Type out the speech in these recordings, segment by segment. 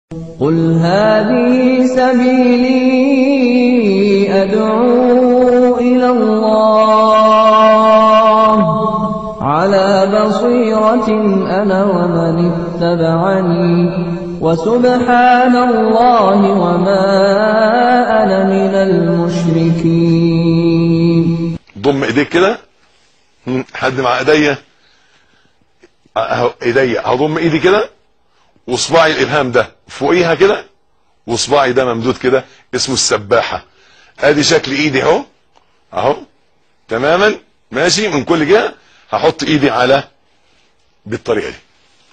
قُلْ هَٰذِهِ سَبِيلِي أَدْعُو إِلَى اللَّهِ ۚ عَلَىٰ بَصِيرَةٍ أَنَا وَمَنِ اتَّبَعَنِي ۖ وَسُبْحَانَ اللَّهِ وَمَا أَنَا مِنَ الْمُشْرِكِينَ ضم ايديك كده هم، حد مع ايديا اهو ايديا هضم ايدي كده وصباعي الابهام ده فوقيها كده وصباعي ده ممدود كده اسمه السباحه ادي شكل ايدي اهو اهو تماما ماشي من كل جهه هحط ايدي على بالطريقه دي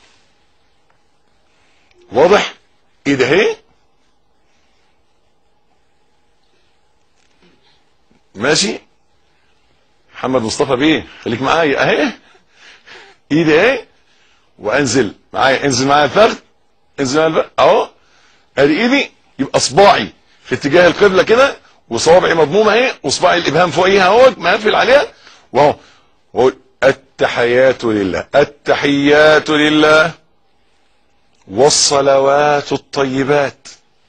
واضح ايدي اهي ماشي محمد مصطفى بيه خليك معايا اهي ايدي اهي وانزل معايا انزل معايا الفخذ انزل معايا الفخذ اهو ادي ايدي يبقى صباعي في اتجاه القبله كده وصوابعي مضمومه اهي وصباعي الابهام فوقيها اهو مقفل عليها واهو واقول التحيات لله التحيات لله والصلوات الطيبات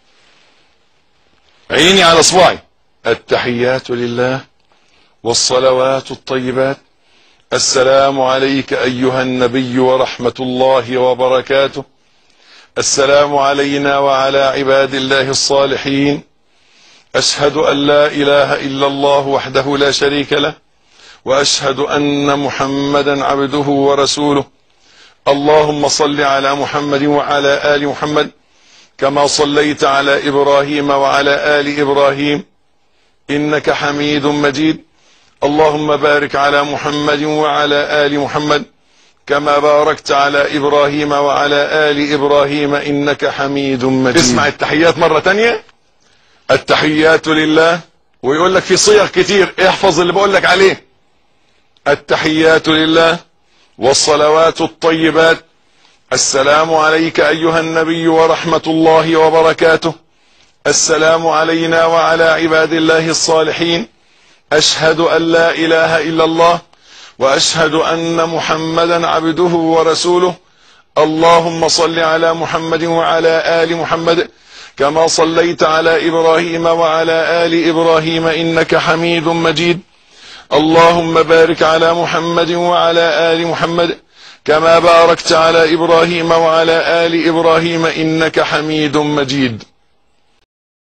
عيني على صباعي التحيات لله والصلوات الطيبات السلام عليك ايها النبي ورحمه الله وبركاته السلام علينا وعلى عباد الله الصالحين اشهد ان لا اله الا الله وحده لا شريك له واشهد ان محمدا عبده ورسوله اللهم صل على محمد وعلى ال محمد كما صليت على ابراهيم وعلى ال ابراهيم انك حميد مجيد اللهم بارك على محمد وعلى ال محمد كما باركت على ابراهيم وعلى ال ابراهيم انك حميد مجيد اسمع التحيات مره تانية التحيات لله ويقول لك في صيغ كتير احفظ اللي بقول لك عليه التحيات لله والصلوات الطيبات السلام عليك ايها النبي ورحمه الله وبركاته السلام علينا وعلى عباد الله الصالحين اشهد ان لا اله الا الله واشهد ان محمدا عبده ورسوله اللهم صل على محمد وعلى ال محمد كما صليت على ابراهيم وعلى ال ابراهيم انك حميد مجيد اللهم بارك على محمد وعلى ال محمد كما باركت على ابراهيم وعلى ال ابراهيم انك حميد مجيد